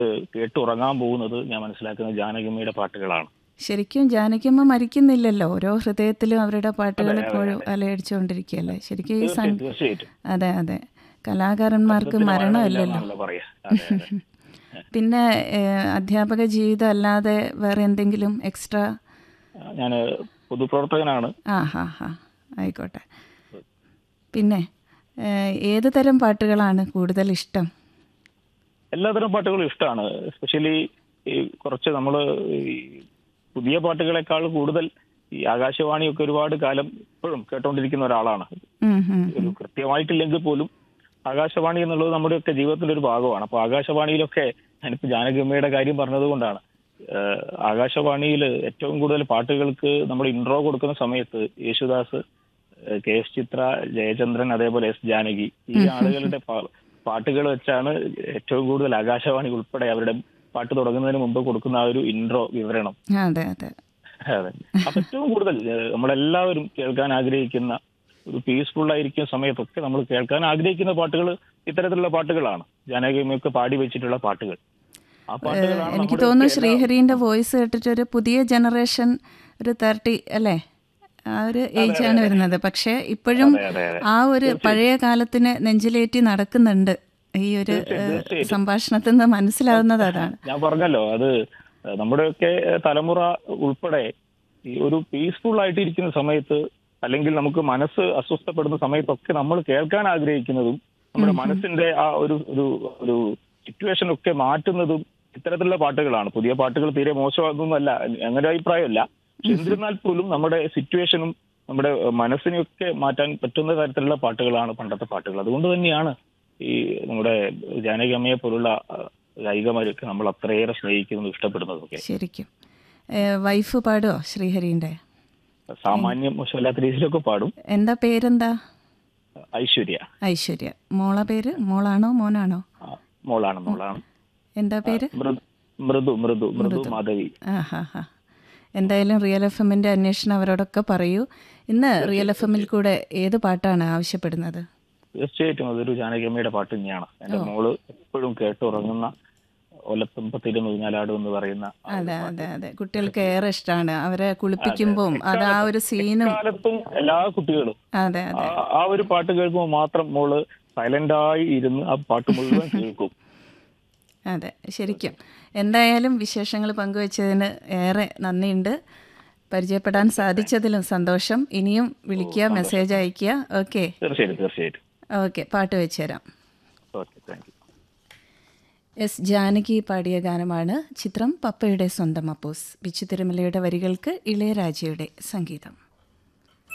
കേട്ടുറങ്ങാൻ പോകുന്നത് ഞാൻ മനസ്സിലാക്കുന്നത് ജാനകിയമ്മയുടെ പാട്ടുകളാണ് ശരിക്കും ജാനകിയമ്മ മരിക്കുന്നില്ലല്ലോ ഓരോ ഹൃദയത്തിലും അവരുടെ പാട്ടുകൾ ഇപ്പോഴും അലയടിച്ചുകൊണ്ടിരിക്കുകയല്ലേ ശരിക്കും ഈ സം തീർച്ചയായിട്ടും തീർച്ചയായിട്ടും അതെ അതെ കലാകാരന്മാർക്ക് മരണമില്ലല്ലോ ആണല്ലോ പറയാ അതെ അതെ പിന്നെ ഏഹ്, അധ്യാപക ജീവിതം അല്ലാതെ വേറെ എന്തെങ്കിലും എക്സ്ട്രാ ഞാൻ പൊതുപ്രവർത്തകനാണ് ആ ഹാ ഹാ ആയിക്കോട്ടെ പിന്നെ ഏഹ്, ഏത് തരം പാട്ടുകളാണ് കൂടുതൽ ഇഷ്ടം എല്ലാതരം പാട്ടുകളും ഇഷ്ടമാണ് എസ്പെഷ്യലി ഈ കുറച്ച് നമ്മൾ പുതിയ പാട്ടുകളെക്കാൾ കൂടുതൽ ഈ ആകാശവാണിയൊക്കെ ഒരുപാട് കാലം ഇപ്പോഴും കേട്ടോണ്ടിരിക്കുന്ന ഒരാളാണ് ഉം, ഉം, ഒരു കൃത്യമായിട്ടില്ലെങ്കിൽ പോലും ആകാശവാണി എന്നുള്ളത് നമ്മുടെയൊക്കെ ജീവിതത്തിന്റെ ഒരു ഭാഗമാണ് അപ്പൊ ആകാശവാണിയിലൊക്കെ ഞാനിപ്പോ ജാനകിയമ്മയുടെ കാര്യം പറഞ്ഞതുകൊണ്ടാണ് ഏഹ് ആകാശവാണിയിൽ ഏറ്റവും കൂടുതൽ പാട്ടുകൾക്ക് നമ്മൾ ഇൻട്രോ കൊടുക്കുന്ന സമയത്ത് യേശുദാസ് ഏഹ് കെ എസ് ചിത്ര ജയചന്ദ്രൻ അതേപോലെ എസ് ജാനകി ഈ ആളുകളുടെ പാ- പാട്ടുകൾ വെച്ചാണ് ഏറ്റവും കൂടുതൽ ആകാശവാണി ഉൾപ്പെടെ അവരുടെ പാട്ട് തുടങ്ങുന്നതിന് മുമ്പ് കൊടുക്കുന്ന ആ ഒരു ഇൻട്രോ വിവരണം അതെ അതെ അതെ അപ്പൊ ഏറ്റവും കൂടുതൽ ഏഹ് നമ്മളെല്ലാവരും കേൾക്കാൻ ആഗ്രഹിക്കുന്ന ഒരു പീസ്ഫുൾ ആയിരിക്കുന്ന സമയത്തൊക്കെ നമ്മൾ കേൾക്കാൻ ആഗ്രഹിക്കുന്ന പാട്ടുകൾ ഇത്തരത്തിലുള്ള പാട്ടുകളാണ് ജാനകിയമ്മയൊക്കെ പാടി വെച്ചിട്ടുള്ള പാട്ടുകൾ ആ പാട്ടുകളാണ് എനിക്ക് നമ്മുടെ തോന്നുന്നു ഒക്കെ എല്ലാ- ശ്രീഹരിന്റെ വോയിസ് കേട്ടിട്ട് ഒരു പുതിയ ജനറേഷൻ ഒരു തേർട്ടി അല്ലേ ആ ഒരു ഏജ് ആണ് വരുന്നത് പക്ഷേ ഇപ്പോഴും അതെ, അതെ, അതെ. ആ ഒരു പഴയ കാലത്തിന് നെഞ്ചിലേറ്റി നടക്കുന്നുണ്ട് ഈ ഒരു ഏഹ്, സംഭാഷണത്തിൽ നിന്ന് മനസ്സിലാവുന്നത് അതാണ് ഞാൻ പറഞ്ഞല്ലോ അത് നമ്മുടെയൊക്കെ തലമുറ ഉൾപ്പെടെ ഈ ഒരു പീസ്ഫുൾ ആയിട്ട് ഇരിക്കുന്ന സമയത്ത് അല്ലെങ്കിൽ നമുക്ക് മനസ്സ് അസ്വസ്ഥപ്പെടുന്ന സമയത്തൊക്കെ നമ്മൾ കേൾക്കാൻ ആഗ്രഹിക്കുന്നതും നമ്മുടെ മനസ്സിന്റെ ആ ഒരു ഒരു ഒരു സിറ്റുവേഷൻ ഒക്കെ മാറ്റുന്നതും ഇത്തരത്തിലുള്ള പാട്ടുകളാണ് പുതിയ പാട്ടുകൾ തീരെ മോശമാകുന്നതല്ല അങ്ങനെ ഒരു അഭിപ്രായമല്ല പക്ഷെ എന്നിരുന്നാൽ പോലും നമ്മുടെ സിറ്റുവേഷനും നമ്മുടെ മനസ്സിനെയൊക്കെ മാറ്റാൻ പറ്റുന്ന തരത്തിലുള്ള പാട്ടുകളാണ് പണ്ടത്തെ പാട്ടുകൾ അതുകൊണ്ട് തന്നെയാണ് ഈ നമ്മുടെ ജാനകി അമ്മയെ പോലുള്ള ആ, ഗായികമാരൊക്കെ നമ്മൾ അത്രയേറെ സ്നേഹിക്കുന്നതും ഇഷ്ടപ്പെടുന്നതൊക്കെ ശരിക്കും ഏഹ്, വൈഫ് പാടുമോ ശ്രീഹരിന്റെ സാമാന്യം മോശമല്ലാത്ത രീതിയിലൊക്കെ പാടും എന്താ പേരെന്താ ഐശ്വര്യ ഐശ്വര്യ മോള പേര് മോളാണോ മോനാണോ ആ, മോളാണ് മോളാണ് എന്താ പേര് മൃദു മൃദു മൃദു മൃദു മാധവി ആ ഹാ ഹാ എന്തായാലും റിയൽ എഫ് എമ്മിൻ്റെ അന്വേഷണം അവരോടൊക്കെ പറയൂ ഇന്ന് റിയൽ എഫ് എമ്മിൽ കൂടെ ഏത് പാട്ടാണ് ആവശ്യപ്പെടുന്നത് തീർച്ചയായിട്ടും അതൊരു ജാനകിയമ്മയുടെ പാട്ട് തന്നെയാണ് എന്റെ മോള് എപ്പോഴും കേട്ടുറങ്ങുന്ന ഒലത്തുമ്പത്തിരുന്ന് ഊഞ്ഞാലാടും എന്ന് പറയുന്ന ആ ഒരു അതെ അതെ അതെ കുട്ടികൾക്ക് ഏറെ ഇഷ്ടമാണ് അവരെ കുളിപ്പിക്കുമ്പോൾ അത് ആ ഒരു സീനും കാലത്തും എല്ലാ കുട്ടികളും അതെ അതെ ആ- ആ ഒരു പാട്ട് കേൾക്കുമ്പോൾ മാത്രം മോള് സൈലന്റ് ആയി ഇരുന്ന് ആ പാട്ട് മുഴുവൻ കേൾക്കും അതെ ശരിക്കും എന്തായാലും വിശേഷങ്ങൾ പങ്കുവച്ചതിന് ഏറെ നന്ദിയുണ്ട് പരിചയപ്പെടാൻ സാധിച്ചതിലും സന്തോഷം ഇനിയും വിളിക്കുക മെസ്സേജ് അയയ്ക്കുക ഓക്കെ തീർച്ചയായിട്ടും തീർച്ചയായിട്ടും ഓക്കെ പാട്ട് വെച്ച് തരാം okay thank you S Janaki പാടിയ ഗാനമാണ് ചിത്രം പപ്പയുടെ സ്വന്തം അപ്പോസ് ബിച്ചു തിരുമലയുടെ വരികൾക്ക് ഇളയരാജയുടെ സംഗീതം